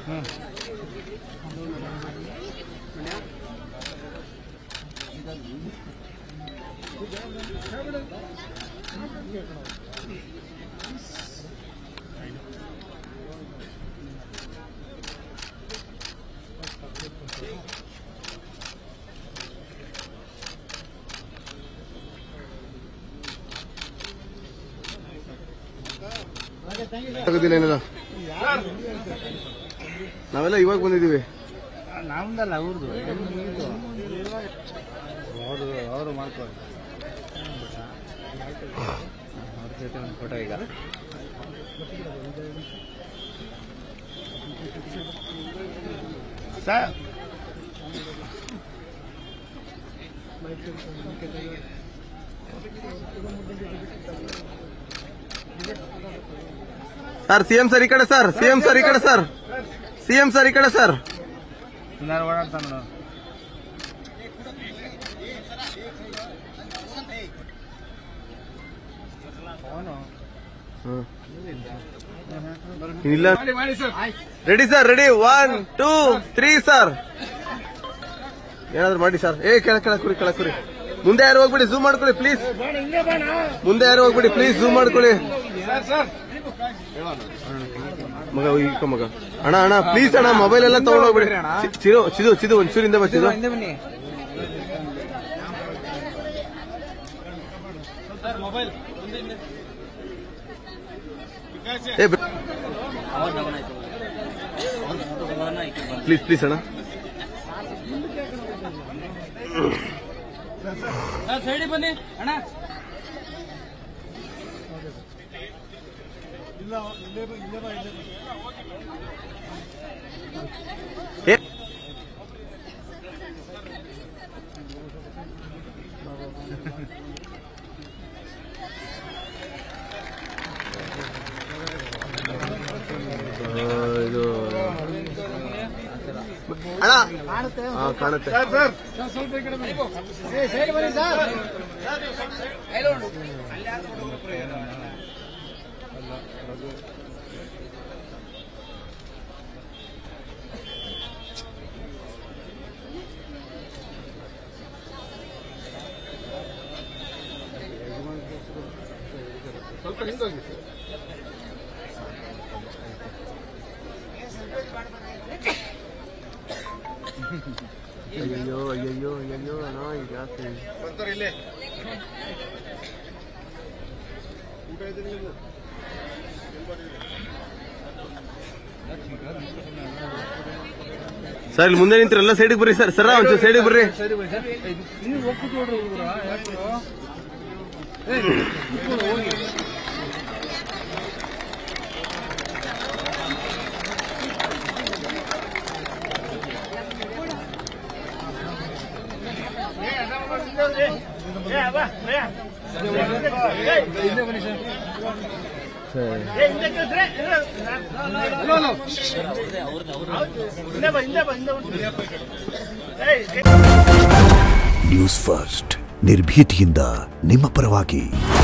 ಆಗೋದಿಲ್ಲ ಏನಿಲ್ಲ ನಾವೆಲ್ಲ ಇವಾಗ ಬಂದಿದ್ದೀವಿ ನಮ್ದಲ್ಲ ಅವ್ರದ್ದು ಅವರು ಅವರು ಮಾಡ್ಕೊಳ್ಳಿ ಅವ್ರ ಜೊತೆ ಒಂದು ಫೋಟೋ ಈಗ ಸರ್ ಸರ್ ಸಿಎಂ ಸರ್ ಈ ಕಡೆ ಸರ್ ಸಿಎಂ ಸರ್ ಈ ಕಡೆ ಸರ್ ಸಿಎಂ ಸರ್ ಈ ಕಡೆ ಸರ್ ಇನ್ನಾರು ಓಡಾಡ್ತಾನ ನೋಡು ಅವನು ಇಲ್ಲ ready sir ready one two three sir ಏನಾದ್ರು ಮಾಡಿ ಸರ್ ಏ ಕೆಳ ಕೆಳ ಕುರಿ ಕೆಳ ಕುರಿ ಮುಂದೆ ಯಾರು ಹೋಗ್ಬಿಡಿ ಝೂಮ್ ಮಾಡ್ಕೊಳ್ಳಿ ಪ್ಲೀಸ್ ಮುಂದೆ ಯಾರು ಹೋಗ್ಬಿಡಿ ಪ್ಲೀಸ್ ಝೂಮ್ ಮಾಡ್ಕೊಳ್ಳಿ ಮಗ ಈಗ ಮಗ ಅಣ್ಣ ಅಣ್ಣ ಪ್ಲೀಸ್ ಅಣ್ಣ ಮೊಬೈಲ್ ಎಲ್ಲ ತಗೊಂಡ್ ಹೋಗ್ಬಿಡಿ ಚಿ- ಚಿರು ಚಿದು ಚಿದು ಒಂಚೂರಿಂದ ಬಾ ಚಿದು ಹಿಂದೆ ಬನ್ನಿ ಏ ಪ್ಲೀಸ್ ಪ್ಲೀಸ್ ಅಣ್ಣ ಸೈಡಿ ಬನ್ನಿ ಅಣ್ಣ ಏ ಆ, ಇದು ಅಣ್ಣ ಹಾ ಕಾಣುತ್ತೆ ಅಯ್ಯಯ್ಯೋ ಅಯ್ಯಯ್ಯೋ ಅಯ್ಯಯ್ಯೋ ಅಣ್ಣ ಈಗ ಯಾಕೆ ಸರ್ ಇಲ್ಲಿ ಮುಂದೆ ನಿಂತ್ರೆ ಎಲ್ಲ ಸೈಡಿಗೆ ಬರ್ರಿ ಸರ್ ಸರ ಒಂಚೂರು ಸೈಡಿಗೆ ಬರ್ರಿ ನೀವು ಒಪ್ಪು ನೋಡ್ರಿ ಇವ್ರು ನ್ಯೂಸ್ ಫಸ್ಟ್ ನಿರ್ಭೀತಿಯಿಂದ ನಿಮ್ಮ ಪರವಾಗಿ